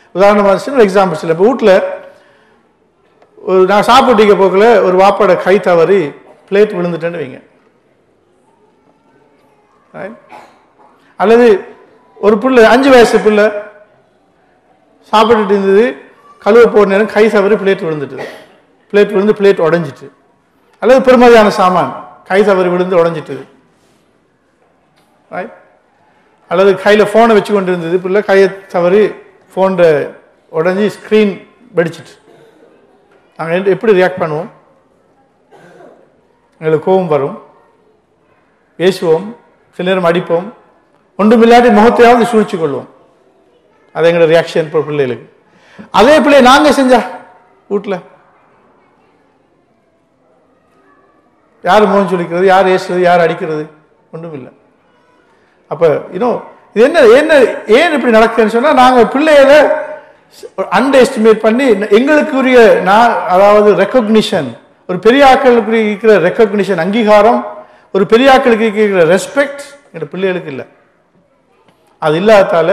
உதாரணமாக சின்ன எக்ஸாம்பிள்ஸ் இல்லை இப்போ வீட்டில் ஒரு நான் சாப்பிட்டீங்க போக்கில் ஒரு வாப்பாட கை தவறி பிளேட் விழுந்துட்டேன்னு வைங்க Right? அல்லது ஒரு பிள்ளை அஞ்சு வயசு பிள்ளை சாப்பிட்டுட்டு இருந்தது கழுவ போன நேரம் கை தவறி பிளேட் விழுந்துட்டு பிளேட் விழுந்து பிளேட் உடஞ்சிட்டு அல்லது பெருமதியான சாமான் கை தவறி விழுந்து உடஞ்சிட்டுது Right? அல்லது கையில் ஃபோனை வச்சு கொண்டு இருந்தது பிள்ளை கையை தவறி ஃபோனில் உடஞ்சி ஸ்க்ரீன் வெடிச்சிட்டு நாங்கள் எப்படி ரியாக்ட் பண்ணுவோம் எங்களுக்கு கோபம் வரும் பேசுவோம் சில நேரம் அடிப்போம் ஒன்றுமில்லாட்டி முகத்தையாவது சூழ்ச்சி கொள்வோம் அது எங்களோட ரியாக்ஷன் இப்போ பிள்ளைகளுக்கு அதே பிள்ளை நாங்கள் செஞ்சா வீட்டில் யார் முகம் சுழிக்கிறது யார் ஏசுறது யார் அடிக்கிறது ஒன்றும் இல்லை அப்போ இன்னும் இது என்ன என்ன ஏன் இப்படி நடக்குதுன்னு சொன்னால் நாங்கள் பிள்ளைகளை அண்டர் எஸ்டிமேட் பண்ணி எங்களுக்குரிய நான் அதாவது ரெக்கக்னிஷன் ஒரு பெரிய ஆக்களுக்கு இருக்கிற ரெக்கக்னிஷன் அங்கீகாரம் ஒரு பெரிய ஆக்களுக்கு இருக்கிற ரெஸ்பெக்ட் எங்கள் பிள்ளைகளுக்கு இல்லை அது இல்லாததால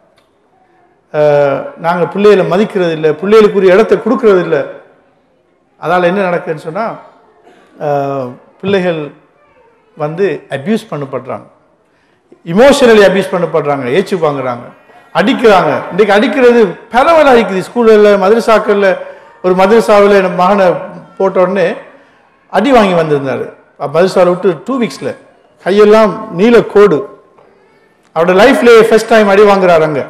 நாங்கள் பிள்ளைகளை மதிக்கிறது இல்லை பிள்ளைகளுக்குரிய இடத்தை கொடுக்கறது இல்லை அதால் என்ன நடக்குதுன்னு சொன்னால் பிள்ளைகள் வந்து அப்யூஸ் பண்ணப்படுறாங்க இமோஷனலி அபியூஸ் பண்ணப்படுறாங்க ஏச்சு வாங்குறாங்க அடிக்கிறாங்க இன்றைக்கு அடிக்கிறது பரவலாக அடிக்குது ஸ்கூலில் மதரசாக்களில் ஒரு மதரசாவில் என் மகனை போட்ட உடனே அடி வாங்கி வந்திருந்தார் மதரசாவில் விட்டு டூ வீக்ஸில் கையெல்லாம் நீல கோடு அவரோட லைஃப்லேயே ஃபர்ஸ்ட் டைம் அடி வாங்குறாரு அங்கே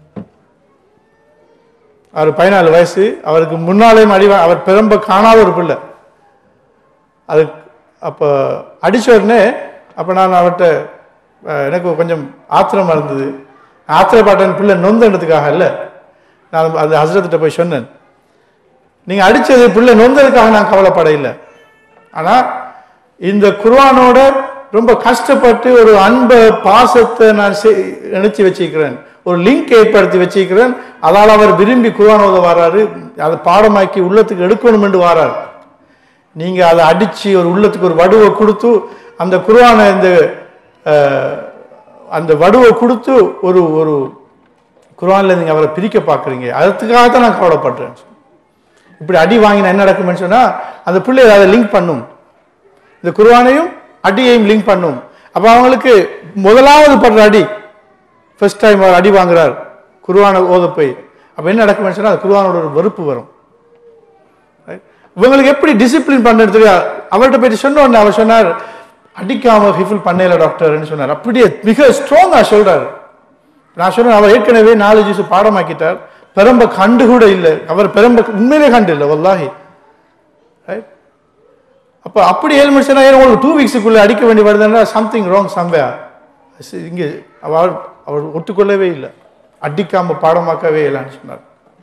அவர் பதினாலு வயசு அவருக்கு முன்னாலேயும் அடி வா- அவர் பெரும்ப காணாத ஒரு பிள்ளை அது அப்போ அடிச்ச உடனே அப்போ நான் அவர்கிட்ட அஹ், எனக்கு கொஞ்சம் ஆத்திரமா இருந்தது ஆத்திரப்பாட்டன் பிள்ளை நொந்ததுக்காக இல்லை நான் அந்த ஹசரத்திட்ட போய் சொன்னேன் நீங்கள் அடிச்சது பிள்ளை நொந்ததுக்காக நான் கவலைப்பட இல்லை ஆனால் இந்த குர்ஆனோட ரொம்ப கஷ்டப்பட்டு ஒரு அன்பை பாசத்தை நான் செ- இணைச்சி வச்சிருக்கிறேன் ஒரு லிங்க் ஏற்படுத்தி வச்சிருக்கிறேன் அதால் அவர் விரும்பி குர்ஆன் ஓத வராரு அதை பாடமாக்கி உள்ளத்துக்கு எடுக்கணும் என்று வாரார் நீங்க அதை அடிச்சு ஒரு உள்ளத்துக்கு ஒரு வடுவை கொடுத்து அந்த குர்ஆனை இந்த அஹ், அந்த வடுவை கொடுத்து ஒரு ஒரு குர்ஆன்ல நீங்க அவரை பிரிக்க பார்க்குறீங்க அதுக்காக தான் நான் கவலைப்படுறேன் இப்படி அடி வாங்கினா என்ன நடக்கும்னு சொன்னா அந்த பிள்ளை அதை லிங்க் பண்ணும் இந்த குர்ஆனையும் அடியையும் லிங்க் பண்ணும் அப்ப அவங்களுக்கு முதலாவது படுற அடி ஃபர்ஸ்ட் டைம் அவர் அடி வாங்குறார் குர்ஆனை ஓத போய் அப்ப என்ன நடக்கும்னு சொன்னா அது குர்ஆனோட ஒரு வெறுப்பு வரும் Right? இவங்களுக்கு எப்படி டிசிப்ளின் பண்ணுறது தெரியாது அவர்கிட்ட போயிட்டு சொன்ன உடனே அவர் சொன்னார் அடிக்காம ஹிஃபில் பண்ணல டாக்டர்னு சொன்னார் அப்படியே மிக ஸ்ட்ராங்கா சொல்றாரு நான் சொன்னேன் அவர் ஏற்கனவே நாலு ஜூஸ் பாடமாக்கிட்டார் பெரம்ப கண்டு கூட இல்லை அவர் பெரம்ப உண்மையிலே கண்டு இல்லை வல்லாஹி Right? அப்போ அப்படி ஏழு மனுஷனா ஏன் உங்களுக்கு டூ வீக்ஸுக்குள்ளே அடிக்க வேண்டி வருதுன்னா சம்திங் ராங் சம்வே இங்கே அவர் அவர் ஒத்துக்கொள்ளவே இல்லை அடிக்காம பாடமாக்கவே இல்லைன்னு சொன்னார்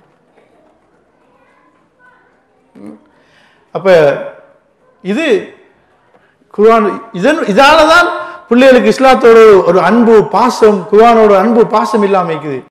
அப்ப இது குர்ஆன் இதன் இதால தான் பிள்ளைகளுக்கு இஸ்லாத்தோட ஒரு அன்பு பாசம் குர்ஆனோட அன்பு பாசம் இல்லாம இருக்குது